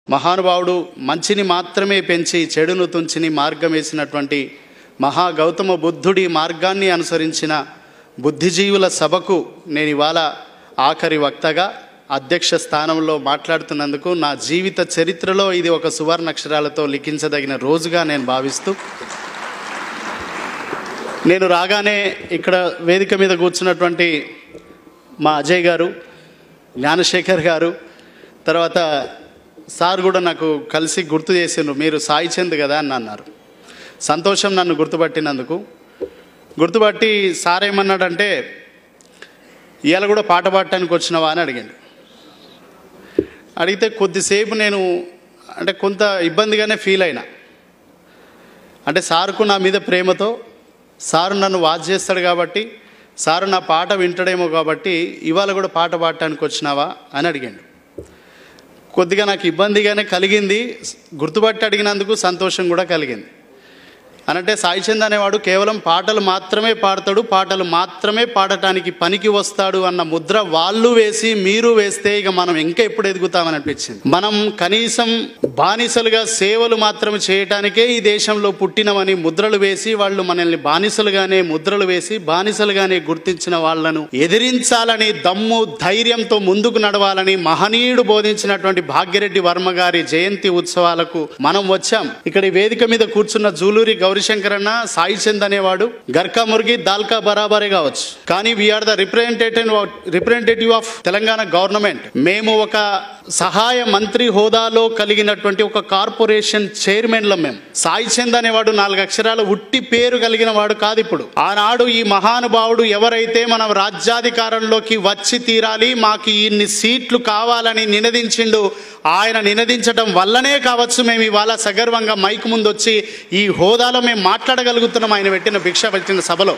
మహానుభావుడు మంచిని మాత్రమే పెంచి చెడును తుంచిని మార్గం వేసినటువంటి మహా గౌతమ బుద్ధుడి మార్గాన్ని అనుసరించిన బుద్ధిజీవుల సభకు నేను ఇవాళ ఆఖరి వక్తగా అధ్యక్ష స్థానంలో మాట్లాడుతున్నందుకు నా జీవిత చరిత్రలో ఇది ఒక సువర్ణ అక్షరాలతో లిఖించదగిన రోజుగా నేను భావిస్తూ నేను రాగానే ఇక్కడ వేదిక మీద కూర్చున్నటువంటి మా అజయ్ గారు జ్ఞానశేఖర్ గారు తర్వాత సార్ కూడా నాకు కలిసి గుర్తు చేసిండ్రు మీరు సాయి చంద్ కదా అని అన్నారు సంతోషం నన్ను గుర్తుపట్టినందుకు గుర్తుపట్టి సార్ ఏమన్నాడంటే ఇవాళ కూడా పాట పాడటానికి వచ్చినావా అని అడిగాడు అడిగితే కొద్దిసేపు నేను అంటే కొంత ఇబ్బందిగానే ఫీల్ అయినా అంటే సార్కు నా మీద ప్రేమతో సారు నన్ను వాచ్ చేస్తాడు కాబట్టి సారు నా పాట వింటాడేమో కాబట్టి ఇవాళ కూడా పాట పాడటానికి వచ్చినావా అని అడిగాడు కొద్దిగా నాకు ఇబ్బందిగానే కలిగింది గుర్తుపట్టి అడిగినందుకు సంతోషం కూడా కలిగింది అనంటే సాయి చంద్ అనేవాడు కేవలం పాటలు మాత్రమే పాడతాడు పాటలు మాత్రమే పాడటానికి పనికి వస్తాడు అన్న ముద్ర వాళ్ళు వేసి మీరు వేస్తే ఇక మనం ఇంకా ఎప్పుడు ఎదుగుతామని అనిపించింది మనం కనీసం బానిసలుగా సేవలు మాత్రం చేయటానికే ఈ దేశంలో పుట్టినమని ముద్రలు వేసి వాళ్ళు మనల్ని బానిసలుగానే ముద్రలు వేసి బానిసలుగానే గుర్తించిన వాళ్ళను ఎదిరించాలని దమ్ము ధైర్యంతో ముందుకు నడవాలని మహనీయుడు బోధించినటువంటి భాగ్యరెడ్డి వర్మ గారి జయంతి ఉత్సవాలకు మనం వచ్చాం ఇక్కడ ఈ వేదిక మీద కూర్చున్న జూలూరి గౌరీశంకర్ అన్న సాయి చంద్ అనేవాడు గర్కా మురిగి దాల్కా బరాబరే కావచ్చు కానీ we are the representative representative of Telangana government మేము ఒక సహాయ మంత్రి హోదాలో కలిగినటువంటి ఒక కార్పొరేషన్ చైర్మన్లం మేము సాయి చంద్ అనేవాడు నాలుగు అక్షరాలు ఉట్టి పేరు కలిగిన వాడు కాదు ఇప్పుడు ఆనాడు ఈ మహానుభావుడు ఎవరైతే మనం రాజ్యాధికారంలోకి వచ్చి తీరాలి మాకు ఇన్ని సీట్లు కావాలని నినదించిండు ఆయన నినదించడం వల్లనే కావచ్చు మేము ఇవాళ సగర్వంగా మైక్ ముందు వచ్చి ఈ హోదాలో మేము మాట్లాడగలుగుతున్నాం ఆయన పెట్టిన భిక్ష పెట్టిన సభలో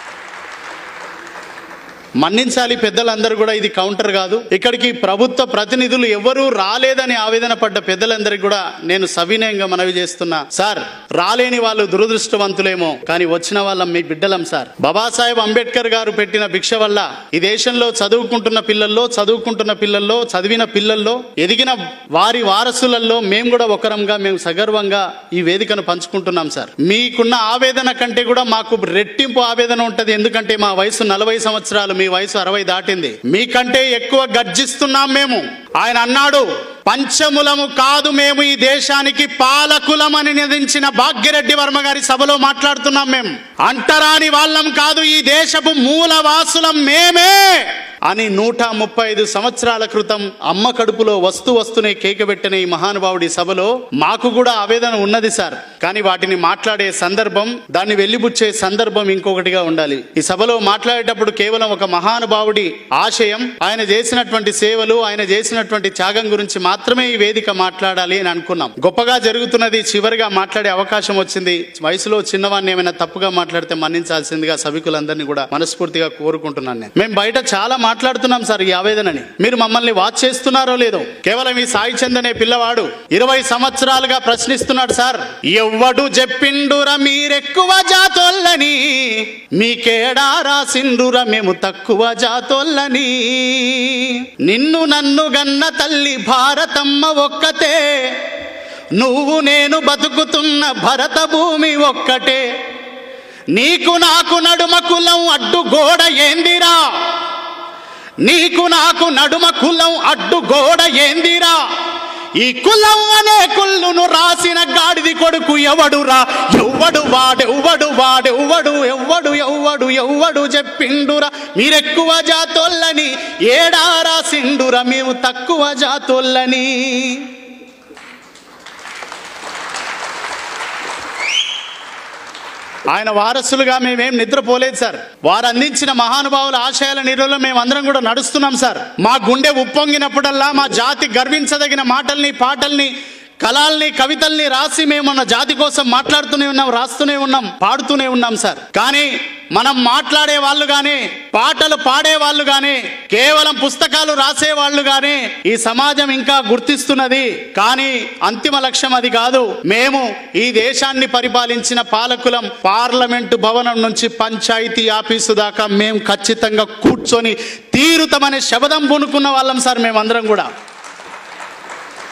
మన్నించాలి పెద్దలందరూ కూడా ఇది కౌంటర్ కాదు ఇక్కడికి ప్రభుత్వ ప్రతినిధులు ఎవరూ రాలేదని ఆవేదన పడ్డ పెద్దలందరికీ కూడా నేను సవినయంగా మనవి చేస్తున్నా సార్ రాలేని వాళ్ళు దురదృష్టవంతులేమో కానీ వచ్చిన వాళ్ళం మీ బిడ్డలం సార్ బాబాసాహెబ్ అంబేద్కర్ గారు పెట్టిన భిక్ష వల్ల ఈ దేశంలో చదువుకుంటున్న పిల్లల్లో చదువుకుంటున్న పిల్లల్లో చదివిన పిల్లల్లో ఎదిగిన వారి వారసులలో మేము కూడా ఒకరంగా మేము సగర్వంగా ఈ వేదికను పంచుకుంటున్నాం సార్ మీకున్న ఆవేదన కంటే కూడా మాకు రెట్టింపు ఆవేదన ఉంటది ఎందుకంటే మా వయసు నలభై సంవత్సరాలు మీ వయసు అరవై దాటింది మీకంటే ఎక్కువ గర్జిస్తున్నాం మేము ఆయన అన్నాడు పంచములము కాదు మేము ఈ దేశానికి పాలకులమని నిధించిన భాగ్యరెడ్డి వర్మ గారి సభలో మాట్లాడుతున్నాం మేము అంటరాని వాళ్ళం కాదు ఈ దేశపు మూలవాసులం మేమే అని నూట ముప్పై ఐదు సంవత్సరాల క్రితం అమ్మ కడుపులో వస్తు వస్తూనే కేక పెట్టిన ఈ మహానుభావుడి సభలో మాకు కూడా ఆవేదన ఉన్నది సార్ కానీ వాటిని మాట్లాడే సందర్భం దాన్ని వెళ్లిబుచ్చే సందర్భం ఇంకొకటిగా ఉండాలి ఈ సభలో మాట్లాడేటప్పుడు కేవలం ఒక మహానుభావుడి ఆశయం ఆయన చేసినటువంటి సేవలు ఆయన చేసినటువంటి త్యాగం గురించి మాత్రమే ఈ వేదిక మాట్లాడాలి అని అనుకున్నాం గొప్పగా జరుగుతున్నది చివరిగా మాట్లాడే అవకాశం వచ్చింది వయసులో చిన్నవాడిని ఏమైనా తప్పుగా మాట్లాడితే మన్నించాల్సిందిగా సభికులందరినీ కూడా మనస్ఫూర్తిగా కోరుకుంటున్నాను నేను మేము బయట చాలా మాట్లాడుతున్నాం సార్ ఈ ఆవేదనని మీరు మమ్మల్ని వాచ్ చేస్తున్నారో లేదో కేవలం ఈ సాయి చంద్ అనే పిల్లవాడు ఇరవై సంవత్సరాలుగా ప్రశ్నిస్తున్నాడు సార్ ఎవ్వడు చెప్పిండురా మీరెక్కువ జాతోళ్ళని మీకేడా రాసిండురా మేము తక్కువ జాతోళ్ళని నిన్ను నన్ను గన్న తల్లి భారతమ్మ ఒక్కతే నువ్వు నేను బతుకుతున్న భరత భూమి ఒక్కటే నీకు నాకు నడుమ కులం అడ్డు గోడ ఏందిరా నీకు నాకు నడుమ కులం అడ్డు గోడ ఏందిరా ఈ కులం అనే కుళ్ళును రాసిన గాడిది కొడుకు ఎవడురా ఎవ్వడు వాడెవ్వడు వాడెవ్వడు ఎవ్వడు ఎవ్వడు ఎవ్వడు చెప్పిండురా మీరెక్కువ జాతోళ్ళని ఏడా రాసిండురా మేము తక్కువ జాతోళ్ళని ఆయన వారసులుగా మేమేం నిద్రపోలేదు సార్ వారు అందించిన మహానుభావుల ఆశయాల నీరులో మేమందరం కూడా నడుస్తున్నాం సార్ మా గుండె ఉప్పొంగినప్పుడల్లా మా జాతి గర్వించదగిన మాటల్ని పాటల్ని కళల్ని కవితల్ని రాసి మేము మన జాతి కోసం మాట్లాడుతూనే ఉన్నాం రాస్తూనే ఉన్నాం పాడుతూనే ఉన్నాం సార్ కానీ మనం మాట్లాడే వాళ్ళు కానీ పాటలు పాడే వాళ్ళు కానీ కేవలం పుస్తకాలు రాసే వాళ్ళు కానీ ఈ సమాజం ఇంకా గుర్తిస్తున్నది కానీ అంతిమ లక్ష్యం అది కాదు మేము ఈ దేశాన్ని పరిపాలించిన పాలకులం పార్లమెంటు భవనం నుంచి పంచాయతీ ఆఫీసు దాకా మేము ఖచ్చితంగా కూర్చొని తీరుతామనే శబదం పూనుకున్న వాళ్ళం సార్ మేమందరం కూడా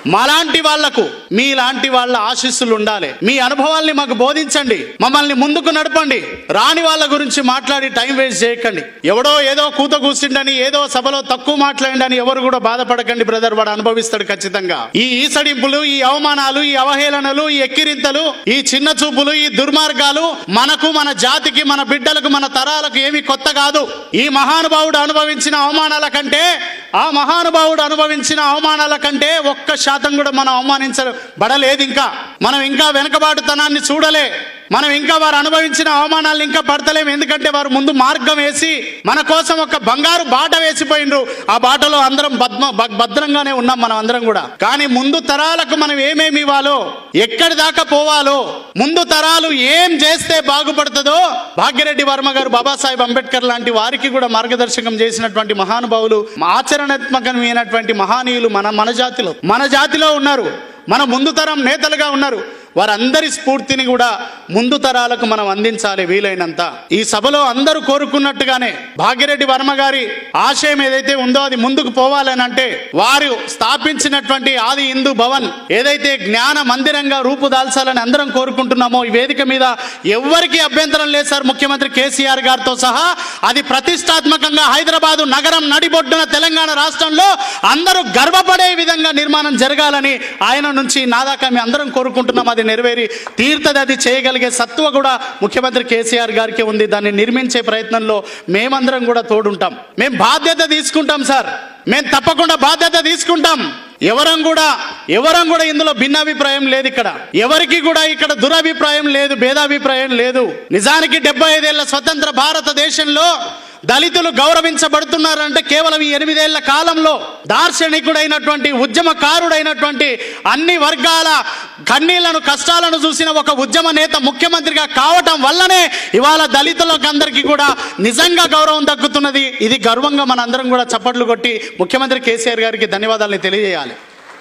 మాలాంటి వాళ్లకు మీలాంటి వాళ్ళ ఆశీస్సులు ఉండాలి మీ అనుభవాల్ని మాకు బోధించండి మమ్మల్ని ముందుకు నడపండి రాని వాళ్ళ గురించి మాట్లాడి టైం వేస్ట్ చేయకండి ఎవడో ఏదో కూత కూర్చుండని ఏదో సభలో తక్కువ మాట్లాడండి ఎవరు కూడా బాధపడకండి బ్రదర్ వాడు అనుభవిస్తాడు ఖచ్చితంగా ఈ ఈసడింపులు ఈ అవమానాలు ఈ అవహేళనలు ఈ ఎక్కిరింతలు ఈ చిన్న చూపులు ఈ దుర్మార్గాలు మనకు మన జాతికి మన బిడ్డలకు మన తరాలకు ఏమి కొత్త కాదు ఈ మహానుభావుడు అనుభవించిన అవమానాల కంటే ఆ మహానుభావుడు అనుభవించిన అవమానాల కంటే ఒక్క శాతం కూడా మనం అవమానించబడలేదు ఇంకా మనం ఇంకా వెనుకబాటుతనాన్ని చూడలే మనం ఇంకా వారు అనుభవించిన అవమానాలు ఇంకా పడతలేము ఎందుకంటే వారు ముందు మార్గం వేసి మన కోసం ఒక బంగారు బాట వేసిపోయిండ్రు ఆ బాటలో అందరం భద్మ భ- భద్రంగానే ఉన్నాం మనం అందరం కూడా కానీ ముందు తరాలకు మనం ఏమేమి ఇవ్వాలో ఎక్కడి దాకా పోవాలో ముందు తరాలు ఏం చేస్తే బాగుపడుతుందో భాగ్యరెడ్డి వర్మ గారు బాబాసాహెబ్ అంబేద్కర్ లాంటి వారికి కూడా మార్గదర్శకం చేసినటువంటి మహానుభావులు ఆచరణాత్మకమైనటువంటి మహానీయులు మన మన జాతిలో మన జాతిలో ఉన్నారు మన ముందు తరం నేతలుగా ఉన్నారు వారందరి స్ఫూర్తిని కూడా ముందు తరాలకు మనం అందించాలి వీలైనంత ఈ సభలో అందరూ కోరుకున్నట్టుగానే భాగ్యరెడ్డి వర్మ గారి ఆశయం ఏదైతే ఉందో అది ముందుకు పోవాలని అంటే వారు స్థాపించినటువంటి ఆది హిందూ భవన్ ఏదైతే జ్ఞాన మందిరంగా రూపుదాల్చాలని అందరం కోరుకుంటున్నామో ఈ వేదిక మీద ఎవ్వరికీ అభ్యంతరం లేదు సార్ ముఖ్యమంత్రి కేసీఆర్ గారితో సహా అది ప్రతిష్టాత్మకంగా హైదరాబాదు నగరం నడిబొడ్డున తెలంగాణ రాష్ట్రంలో అందరూ గర్వపడే విధంగా నిర్మాణం జరగాలని ఆయన నుంచి నా దాకా మేము అందరం కోరుకుంటున్నాం అది నెరవేరి తీర్థది అది చేయగలిగే సత్వ కూడా ముఖ్యమంత్రి కేసీఆర్ గారికి ఉంది దాన్ని నిర్మించే ప్రయత్నంలో మేమందరం కూడా తోడుంటాం మేము బాధ్యత తీసుకుంటాం సార్ మేము తప్పకుండా బాధ్యత తీసుకుంటాం ఎవరం కూడా ఎవరం కూడా ఇందులో భిన్నాభిప్రాయం లేదు ఇక్కడ ఎవరికి కూడా ఇక్కడ దురభిప్రాయం లేదు భేదాభిప్రాయం లేదు నిజానికి డెబ్బై ఐదేళ్ల స్వతంత్ర భారతదేశంలో దళితులు గౌరవించబడుతున్నారంటే కేవలం ఈ ఎనిమిదేళ్ల కాలంలో దార్శనికుడైనటువంటి ఉద్యమకారుడైనటువంటి అన్ని వర్గాల కన్నీళ్లను కష్టాలను చూసిన ఒక ఉద్యమ నేత ముఖ్యమంత్రిగా కావటం వల్లనే ఇవాళ దళితులకు అందరికీ కూడా నిజంగా గౌరవం దక్కుతున్నది ఇది గర్వంగా మనందరం కూడా చప్పట్లు కొట్టి ముఖ్యమంత్రి కేసీఆర్ గారికి ధన్యవాదాలను తెలియజేయాలి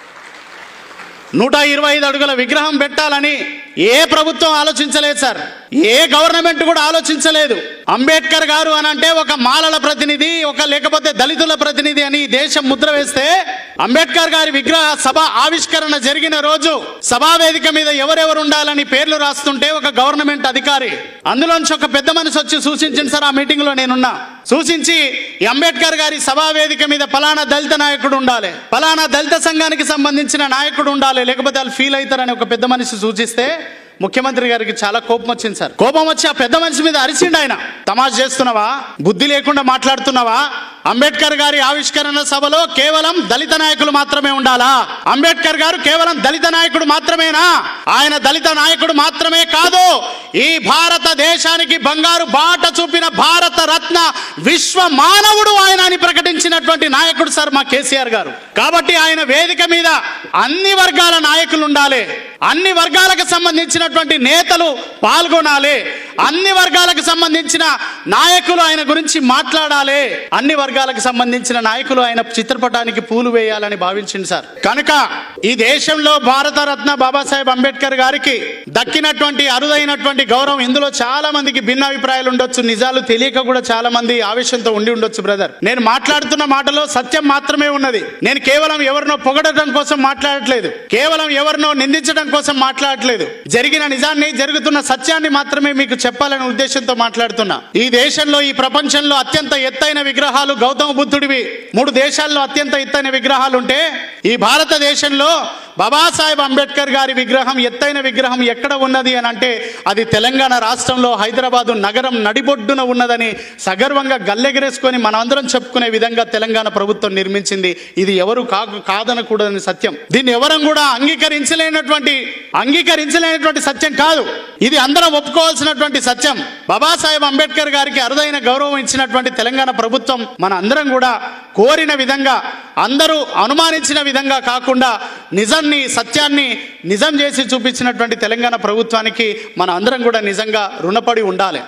నూట ఇరవై ఐదు అడుగుల విగ్రహం పెట్టాలని ఏ ప్రభుత్వం ఆలోచించలేదు సార్ ఏ గవర్నమెంట్ కూడా ఆలోచించలేదు అంబేద్కర్ గారు అని అంటే ఒక మాలల ప్రతినిధి ఒక లేకపోతే దళితుల ప్రతినిధి అని ఈ దేశం ముద్ర వేస్తే అంబేద్కర్ గారి విగ్రహ సభ ఆవిష్కరణ జరిగిన రోజు సభా వేదిక మీద ఎవరెవరు ఉండాలని పేర్లు రాస్తుంటే ఒక గవర్నమెంట్ అధికారి అందులోంచి ఒక పెద్ద మనిషి వచ్చి సూచించింది సార్ ఆ మీటింగ్ లో నేనున్నా సూచించి ఈ అంబేద్కర్ గారి సభా వేదిక మీద ఫలానా దళిత నాయకుడు ఉండాలి ఫలానా దళిత సంఘానికి సంబంధించిన నాయకుడు ఉండాలి లేకపోతే వాళ్ళు ఫీల్ అవుతారని ఒక పెద్ద మనిషి సూచిస్తే ముఖ్యమంత్రి గారికి చాలా కోపం వచ్చింది సార్ కోపం వచ్చి ఆ పెద్ద మనిషి మీద అరిచిండు ఆయన తమాష్ చేస్తున్నావా బుద్ధి లేకుండా మాట్లాడుతున్నావా అంబేద్కర్ గారి ఆవిష్కరణ సభలో కేవలం దళిత నాయకులు మాత్రమే ఉండాలా అంబేద్కర్ గారు కేవలం దళిత నాయకుడు మాత్రమేనా ఆయన దళిత నాయకుడు మాత్రమే కాదు ఈ భారతదేశానికి బంగారు బాట చూపిన భారత రత్న విశ్వ మానవుడు ఆయన అని ప్రకటించినటువంటి నాయకుడు సార్ మా కేసీఆర్ గారు కాబట్టి ఆయన వేదిక మీద అన్ని వర్గాల నాయకులు ఉండాలి అన్ని వర్గాలకు సంబంధించినటువంటి నేతలు పాల్గొనాలి అన్ని వర్గాలకు సంబంధించిన నాయకులు ఆయన గురించి మాట్లాడాలి అన్ని వర్గాలకు సంబంధించిన నాయకులు ఆయన చిత్రపటానికి పూలు వేయాలని భావించింది సార్ కనుక ఈ దేశంలో భారతరత్న బాబాసాహెబ్ అంబేద్కర్ గారికి దక్కినటువంటి అరుదైనటువంటి గౌరవం ఇందులో చాలా మందికి భిన్నాభిప్రాయాలు ఉండొచ్చు నిజాలు తెలియక కూడా చాలా మంది ఆవేశంతో ఉండి ఉండొచ్చు బ్రదర్ నేను మాట్లాడుతున్న మాటలో సత్యం మాత్రమే ఉన్నది నేను కేవలం ఎవరినో పొగడటం కోసం మాట్లాడట్లేదు కేవలం ఎవరినో నిందించడం కోసం మాట్లాడట్లేదు జరిగిన నిజాన్ని జరుగుతున్న సత్యాన్ని మాత్రమే మీకు చెప్పాలనే ఉద్దేశంతో మాట్లాడుతున్నా ఈ దేశంలో ఈ ప్రపంచంలో అత్యంత ఎత్తైన విగ్రహాలు గౌతమ బుద్ధుడివి మూడు దేశాల్లో అత్యంత ఎత్తైన విగ్రహాలు ఉంటే ఈ భారతదేశంలో బాబాసాహెబ్ అంబేద్కర్ గారి విగ్రహం ఎత్తైన విగ్రహం ఎక్కడ ఉన్నది అని అంటే అది తెలంగాణ రాష్ట్రంలో హైదరాబాదు నగరం నడిబొడ్డున ఉన్నదని సగర్వంగా గల్లెగరేసుకొని మనమందరం చెప్పుకునే విధంగా తెలంగాణ ప్రభుత్వం నిర్మించింది ఇది ఎవరు కాకు కాదనకూడదని సత్యం దీన్ని ఎవరం కూడా అంగీకరించలేనటువంటి అంగీకరించలేనటువంటి సత్యం కాదు ఇది అందరం ఒప్పుకోవాల్సినటువంటి సత్యం బాబాసాహెబ్ అంబేద్కర్ గారికి అరుదైన గౌరవం ఇచ్చినటువంటి తెలంగాణ ప్రభుత్వం మన అందరం కూడా కోరిన విధంగా అందరూ అనుమానించిన విధంగా కాకుండా నిజాన్ని సత్యాన్ని నిజం చేసి చూపించినటువంటి తెలంగాణ ప్రభుత్వానికి మన అందరం కూడా నిజంగా రుణపడి ఉండాలి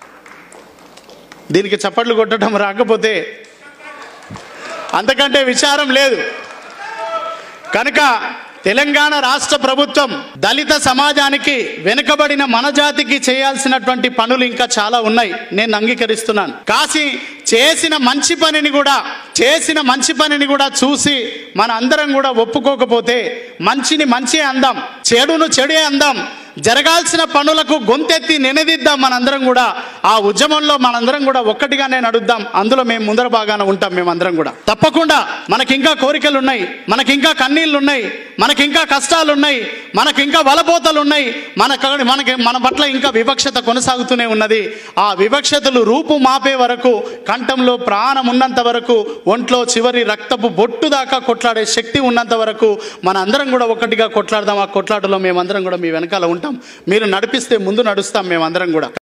దీనికి చప్పట్లు కొట్టడం రాకపోతే అంతకంటే విచారం లేదు కనుక తెలంగాణ రాష్ట్ర ప్రభుత్వం దళిత సమాజానికి వెనుకబడిన మన జాతికి చేయాల్సినటువంటి పనులు ఇంకా చాలా ఉన్నాయి నేను అంగీకరిస్తున్నాను కాసి చేసిన మంచి పనిని కూడా చేసిన మంచి పనిని కూడా చూసి మన అందరం కూడా ఒప్పుకోకపోతే మంచిని మంచి అందాం చెడును చెడే అందాం జరగాల్సిన పనులకు గొంతెత్తి నినదిద్దాం మనందరం కూడా ఆ ఉద్యమంలో మనందరం కూడా ఒక్కటిగానే నడుద్దాం అందులో మేము ముందర భాగాన ఉంటాం మేమందరం కూడా తప్పకుండా మనకింకా కోరికలు ఉన్నాయి మనకింకా కన్నీళ్లు ఉన్నాయి మనకింకా కష్టాలు ఉన్నాయి మనకింకా వలపోతలు ఉన్నాయి మన మనకి మన పట్ల ఇంకా వివక్షత కొనసాగుతూనే ఉన్నది ఆ వివక్షతలు రూపు మాపే వరకు కంఠంలో ప్రాణం ఉన్నంత వరకు ఒంట్లో చివరి రక్తపు బొట్టు దాకా కొట్లాడే శక్తి ఉన్నంత వరకు మన అందరం కూడా ఒక్కటిగా కొట్లాడదాం ఆ కొట్లాటలో మేమందరం కూడా మీ వెనకాల ఉంటాం మీరు నడిపిస్తే ముందు నడుస్తాం మేమందరం కూడా